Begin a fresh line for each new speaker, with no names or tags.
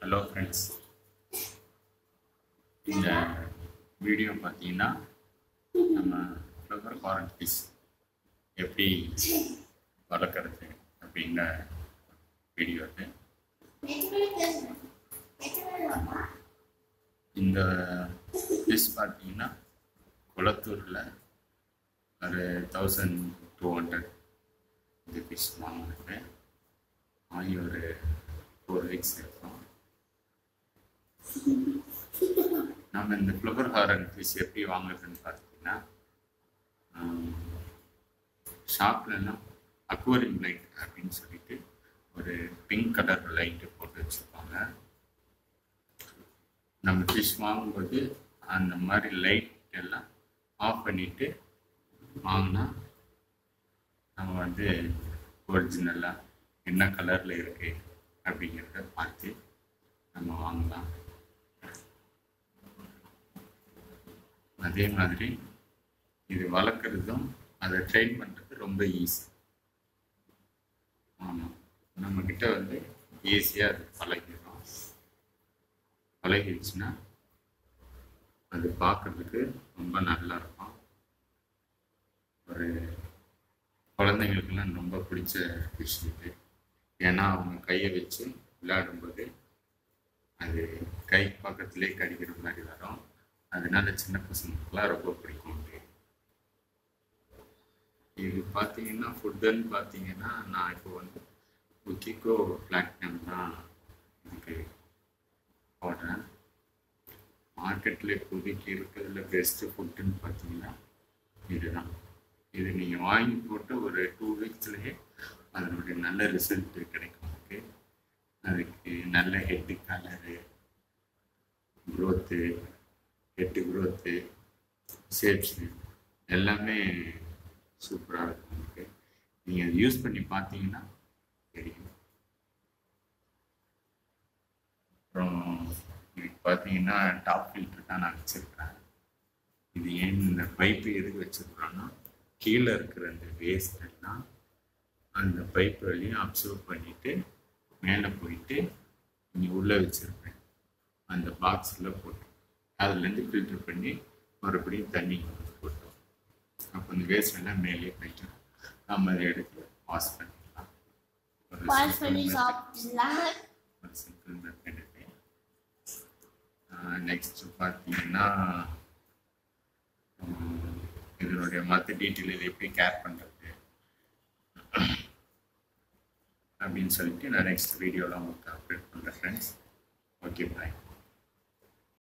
Hello friends இந்த video பார்த்தீங்கன்னா நம்ம ஃப்ளவர் காரன் ஃபிஷ் எப்படி வளர்க்குறது அப்படிங்கிற வீடியோ இது இந்த ஃபிஷ் பார்த்தீங்கன்னா குளத்தூரில் ஒரு தௌசண்ட் டூ ஹண்ட்ரட் இந்த ஃபிஷ் வாங்கினது வாங்கி ஒரு ஃபோர் வீக்ஸ் இருக்கும் நம்ம இந்த ஃப்ளவர் ஹாரன் ஃபிஷ் எப்படி வாங்குறதுன்னு பார்த்தீங்கன்னா ஷாப்லலாம் அக்வரியம் லைட் அப்படின்னு சொல்லிட்டு ஒரு பிங்க் கலர் லைட்டு போட்டு வச்சுருப்பாங்க நம்ம ஃபிஷ் வாங்கும்போது அந்த மாதிரி லைட் எல்லாம் ஆஃப் பண்ணிவிட்டு வாங்கினா நம்ம வந்து ஒரிஜினலாக என்ன கலரில் இருக்குது அப்படிங்கிறத பார்த்து நம்ம வாங்கலாம் அதே மாதிரி இது வளர்க்குறதும் அதை ட்ரெயின் பண்ணுறது ரொம்ப ஈஸி ஆமாம் நம்மக்கிட்ட வந்து ஈஸியாக அது பழகிடும் பழகிடுச்சுன்னா அது பார்க்குறதுக்கு ரொம்ப நல்லா இருக்கும் ஒரு குழந்தைங்களுக்கெல்லாம் ரொம்ப பிடிச்ச ஃபிஷ் இது ஏன்னா அவங்க கையை வச்சு விளையாடும்போது அது கை பக்கத்துலேயே கடிக்கிற மாதிரி வரும் அதனால சின்ன பசங்களுக்குலாம் ரொம்ப பிடிக்கும் இது இது பார்த்தீங்கன்னா ஃபுட்டுன்னு பார்த்தீங்கன்னா நான் இப்போ வந்து உக்கிக்கோ பிளாட்டினம் தான் இதுக்கு போடுறேன் மார்க்கெட்டில் இப்போதைக்கு இருக்கிறதுல பெஸ்ட்டு ஃபுட்டுன்னு பார்த்தீங்கன்னா இதுதான் இது நீங்கள் வாங்கி போட்டு ஒரு டூ வீக்ஸ்லேயே அதனுடைய நல்ல ரிசல்ட் கிடைக்கும் உங்களுக்கு அதுக்கு நல்ல head colour growth head growth shapes எல்லாமே சூப்பராக இருக்கும் உங்களுக்கு நீங்கள் அதை யூஸ் பண்ணி பார்த்தீங்கன்னா தெரியும் அப்புறம் இதுக்கு பார்த்தீங்கன்னா டாப் ஃபில்டர் தான் நான் வச்சுருக்கேன் இது ஏன் இந்த பைப்பு எதுக்கு வச்சுருக்குறோன்னா கீழே இருக்கிற அந்த வேஸ்ட் எல்லாம் அந்த பைப் வழியும் அப்சர்வ் பண்ணிவிட்டு மேலே போயிட்டு இங்கே உள்ளே வச்சுருப்பேன் அந்த பாக்ஸில் போட்டு அதுலேருந்து ஃபில்டர் பண்ணி மறுபடியும் தண்ணி போட்டோம் அப்போ இந்த வேஸ்ட் எல்லாம் மேலே போயிட்டு நம்ம அதை எடுத்து வாஷ் பண்ணிக்கலாம் ஒரு
வாஷ் பண்ணி
simple method.
சாப்பிடலாம்
ஒரு சிம்பிள் மெத்தட் நெக்ஸ்ட் பார்த்தீங்கன்னா உம், இதனுடைய மற்ற டீட்டெயில் இதை எப்படி கேர் பண்ணுறது அப்படின்னு சொல்லிட்டு நான் நெக்ஸ்ட் வீடியோவில் உங்களுக்கு அப்டேட் பண்ணுறேன் ஃப்ரெண்ட்ஸ் ஓகே பாய்